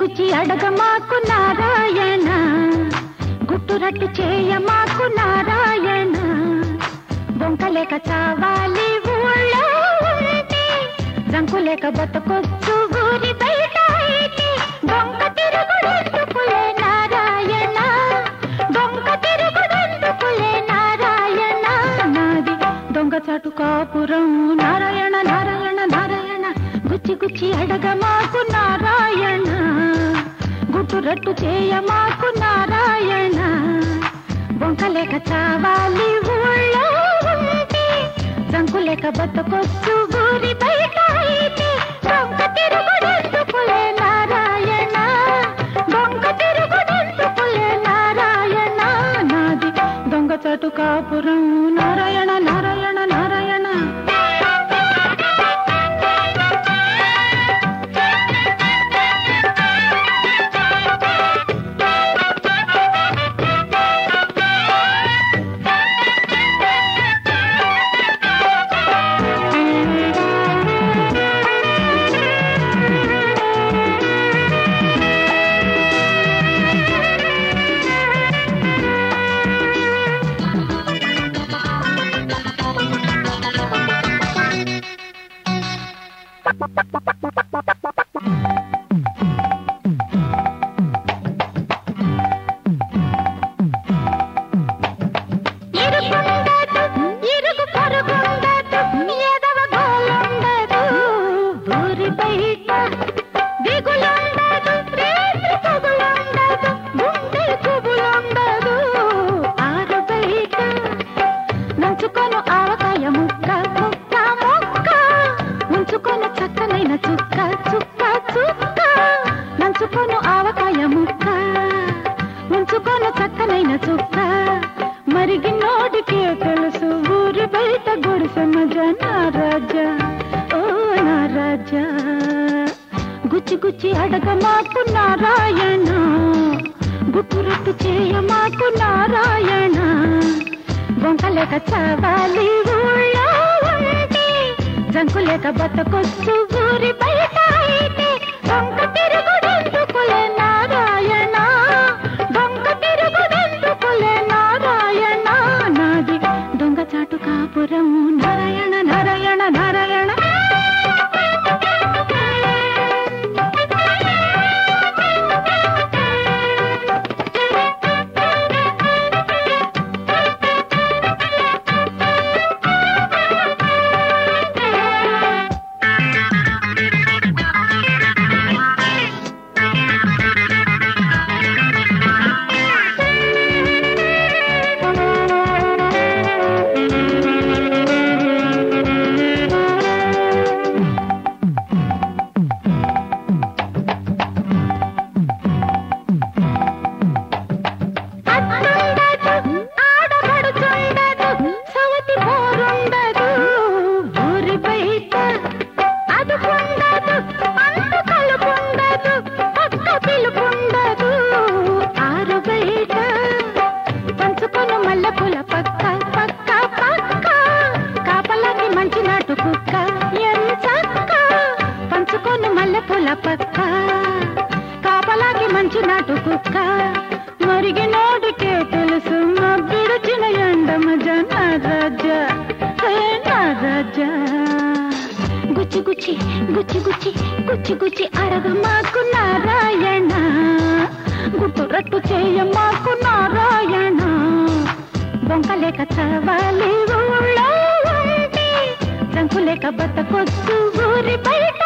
గుచ్చి అడగ మాకు నారాయణ గుట్టురట్టు చేయ మాకు నారాయణ బొంకలేక చావాలి ఊళ్ళో ఉంటే రంకులేక బతకొచ్చు ఊరి బయట అయితే బొంక తిరుగుడెందుకులే నారాయణ బొంక తిరుగుడెందుకులే నారాయణ నాది దొంగ చాటు కాపురం నారాయణ నారాయణ నారాయణ గుచ్చి గుచ్చి అడగ మాకు నారాయణ గుట్టురట్టు చేయ మాకు నారాయణ బొంకలేక చావాలి ఊళ్ళో ఉంటే రంకులేక బతకొచ్చు ఊరి బయట అయితే బొంక తిరుగుడెందుకులే నారాయణ బొంక తిరుగుడెందుకులే నారాయణ నాది దొంగ చాటు కాపురం నారాయణ నారాయణ నారాయణ ఇరుకుండదు, ఇరుగు పొరుగుండదు, ఎదవ గోలుండదు, ఊరి బయట దిగులుండదు, రేత్రి పొగులుండదు, గుండె కుబులుండదు, ఆరు బయట నంచుకొను ఆవకాయ ముక్క ముక్క ముక్క ఉంచుకొను చక్కనైన చుక్క చుక్క చుక్క నంచుకొను ఆవకాయ ముక్క ఉంచుకొను చక్కనైన చుక్క మరిగి నోటికే తెలుసు ఊరి బయట గుడిసె మజ నా రాజా ఓ నా రాజా గుచ్చి గుచ్చి అడగ మాకు నారాయణ గుట్టురట్టు చేయ మాకు నారాయణ బొంకలేక చావాలి ఊళ్ళో ఉంటే జంకులేక బతకొచ్చు ఊరి బయట అయితే బొంక తిరుగుడెందుకులే నారాయణ బొంక తిరుగుడెందుకులే నారాయణ నాది దొంగ చాటు కాపురం నారాయణ నారాయణ నారాయణ అత్తుండదు, ఆడపడుచుండదు, సవతి పోరుండదు, ఊరి బయట అదుపుండదు, అంటు కలుపుండదు, పక్క పిలుపుండదు, ఆరు బయట పంచుకొను మల్లెపూల పక్క పక్క పక్క కాపలాకి మంచి నాటు కుక్క ఎంచక్క పంచుకొను మల్లెపూల పక్క కాపలాకి మంచి నాటు కుక్క మరిగి నోటికే తెలుసు మా విడిచిన ఎండమ జన రాజా హే నా రాజా గుచ్చి గుచ్చి గుచ్చి గుచ్చి గుచ్చి గుచ్చి అడగ మాకు నారాయణ గుట్టు రట్టు చేయ మాకు నారాయణ బొంకలేక చావాలి ఊళ్ళో ఉంటే రంకులేక బతకొచ్చు ఊరి బయట